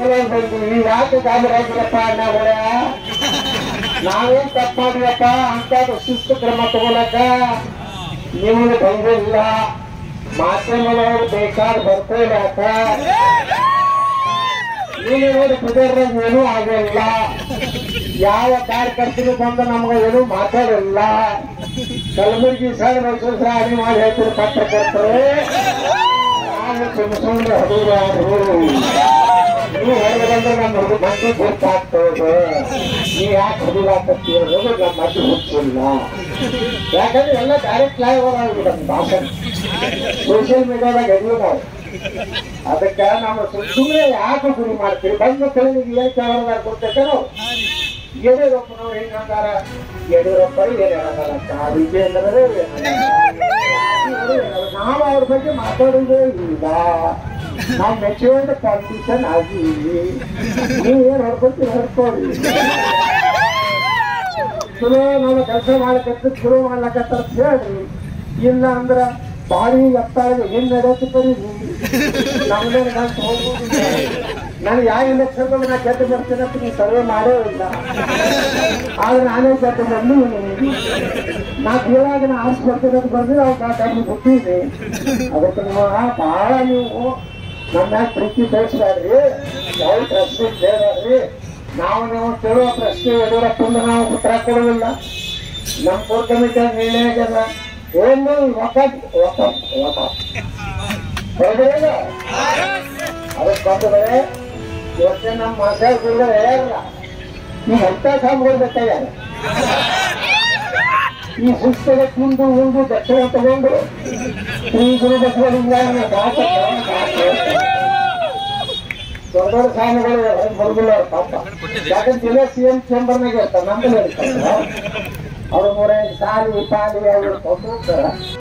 ಸಲುವಾಗಿ ಬಂದ್ವಿ ಯಾಕೆ ಗಾಬರಾಗಿರಪ್ಪ ಅಣ್ಣಗಳ ನಾವೇನ್ ತಪ್ಪು ಮಾಡಿರಪ್ಪ ಅಂತ ಶಿಸ್ತು ಕ್ರಮ ತಗೊಳಕ ನಿಮಗೆ ಬಂದಿಲ್ಲ ಮಾಧ್ಯಮದವರು ಬೇಕಾದ ಬರ್ಕೊಳ್ಳಾಕ ನೀವು ನೋಡಿ ಕುದುರ್ರಾಗ ಏನೂ ಆಗಿಲ್ಲ ಯಾವ ಕಾರ್ಯಕರ್ತರು ಬಂದು ನಮ್ಗೆ ಏನು ಮಾತಾಡಿಲ್ಲ ಕಲಬುರಗಿ ಸರ್ ಮೈಸೂರು ಸರ್ ಅಡಿ ಮಾಡಿ ಹೇಳ್ತಾರೆ ಪತ್ರಕರ್ತರು ನಾವು ಸುಮ್ಮ ಸುಮ್ಮನೆ ಹಡುಗರು ನೀವು ಹೊರಗೆ ಬಂದ್ರೆ ನಮ್ಮ ಹುಡುಗ ಮಂದಿ ಗೊತ್ತಾಗ್ತದೆ ನೀವು ಯಾಕೆ ಹುಡುಗಾಕತ್ತೀರ ಅನ್ನೋದು ನಮ್ಮ ಮದ್ದು ಹುಚ್ಚಿಲ್ಲ ಯಾಕಂದ್ರೆ ಎಲ್ಲ ಡೈರೆಕ್ಟ್ ಲೈವ್ ಆಗ್ಬಿಡೋದು ಭಾಷಣ ಸೋಷಿಯಲ್ ಮೀಡಿಯಾದಾಗ ಎದುರು ನಾವು ಅದಕ್ಕೆ ನಾವು ಸುಮ್ಮನೆ ಯಾಕೆ ಗುರಿ ಮಾಡ್ತೀವಿ ಬಂದ ಕಳಿಗೆ ಏನ್ ಕೇಳೋದಾರ ಕೊಡ್ತೇವೆ ನಾವು ಯಡಿಯೂರಪ್ಪನವ್ರು ಹೆಂಗಂದಾರ ಯಡಿಯೂರಪ್ಪರು ಏನ್ ಹೇಳೋದಾರ ವಿಜಯೇಂದ್ರ ನಾವು ಅವ್ರ ಬಗ್ಗೆ ಮಾತಾಡೋದೇ ಇಲ್ಲ ನಾವು ಮೆಚೂರ್ಡ್ ಪಾಲಿಟಿಷನ್ ಆಗಿವಿ ನೀವು ಏನ್ ಹೊಡ್ಕೊತೀವಿ ಹೊಡ್ಕೊಳ್ಳಿ ಚಲೋ ನಾವು ಕೆಲಸ ಮಾಡ್ಲಕತ್ತ ಚಲೋ ಮಾಡ್ಲಕತ್ತಾರ ಅಂತ ಹೇಳ್ರಿ ಇಲ್ಲ ಅಂದ್ರ ಬಾಡಿ ಎತ್ತಾಳಿಗೆ ಏನ್ ನಡೆಯತ್ತೆ ಬರೀ ನಮ್ದೇ ನಾನು ತಗೊಂಡ್ಬಿಟ್ಟಿದ್ದೆ. ನಾನು ಯಾವ ಎಲೆಕ್ಷನ್ ನಾ ಗೆದ್ದು ಬರ್ತೀನಿ ಅಂತ ನೀವು ಸರ್ವೆ ಮಾಡೇ ಇಲ್ಲ ಆದ್ರೆ ನಾನೇ ಗೆದ್ದು ಬಂದು ನಾ ಕೇಳಾಗ ನಾ ಆರ್ಸ್ ಬರ್ತೀನಿ ಅಂತ ಬಂದ್ರೆ ಅವ್ರು ನಾ ಕಣ್ಣು ಬಿಟ್ಟಿದ್ದೆ ಅದಕ್ಕೆ ನೀವು ಬಹಳ ನೀವು ನಮ್ಮ ಮ್ಯಾಗ ಪ್ರೀತಿ ತೋರಿಸ್ಬೇಡ್ರಿ ಯಾವ ಪ್ರಶ್ನೆ ಕೇಳಬೇಡ್ರಿ ನಾವು ನೀವು ಕೇಳುವ ಪ್ರಶ್ನೆ ಯಡಿಯೂರಪ್ಪಂದು ನಾವು ಉತ್ತರ ಕೊಡೋದಿಲ್ಲ ನಮ್ಮ ಕೋರ್ ಕಮಿಟಿ ನಿರ್ಣಯ ಆಗ್ಯದ ಏನು ಒಕ್ಕಟ್ ಒಕ್ಕಟ್ ಒಕ್ಕಟ್ ಹೌದಿಲ್ಲ ಅದಕ್ಕೆ ಬಂದರೆ ಇವತ್ತೇ ನಮ್ಮ ಮಾತಾಡ್ತಿದ್ರೆ ಹೇಳಲ್ಲ ನೀವು ಎಂತ ಸಾಂಬ್ಗಳು ಬೇಕಾಗ್ಯಾರ ಈ ಸುಸ್ತದ ಕುಂದು ಉಂಡು ದಕ್ಷಿಣ ತಗೊಂಡು ಶ್ರೀ ಗುರು ಬಸವಲಿಂಗ ದೊಡ್ಡ ದೊಡ್ಡ ಸ್ವಾಮಿಗಳು ಬರುದಿಲ್ಲ ಅವ್ರ ಪಾಪ ಯಾಕಂದ್ರೆ ಜಿಲ್ಲಾ ಸಿ ಎಂ ಚೇಂಬರ್ನಾಗ ಇರ್ತಾರೆ ನಮ್ಮಲ್ಲಿ ಇರ್ತಾರೆ ಅವ್ರು ಮೂರೈದು ಸಾಲಿ ಪಾಲಿ ಅವ್ರು ಕೊಟ್ಟು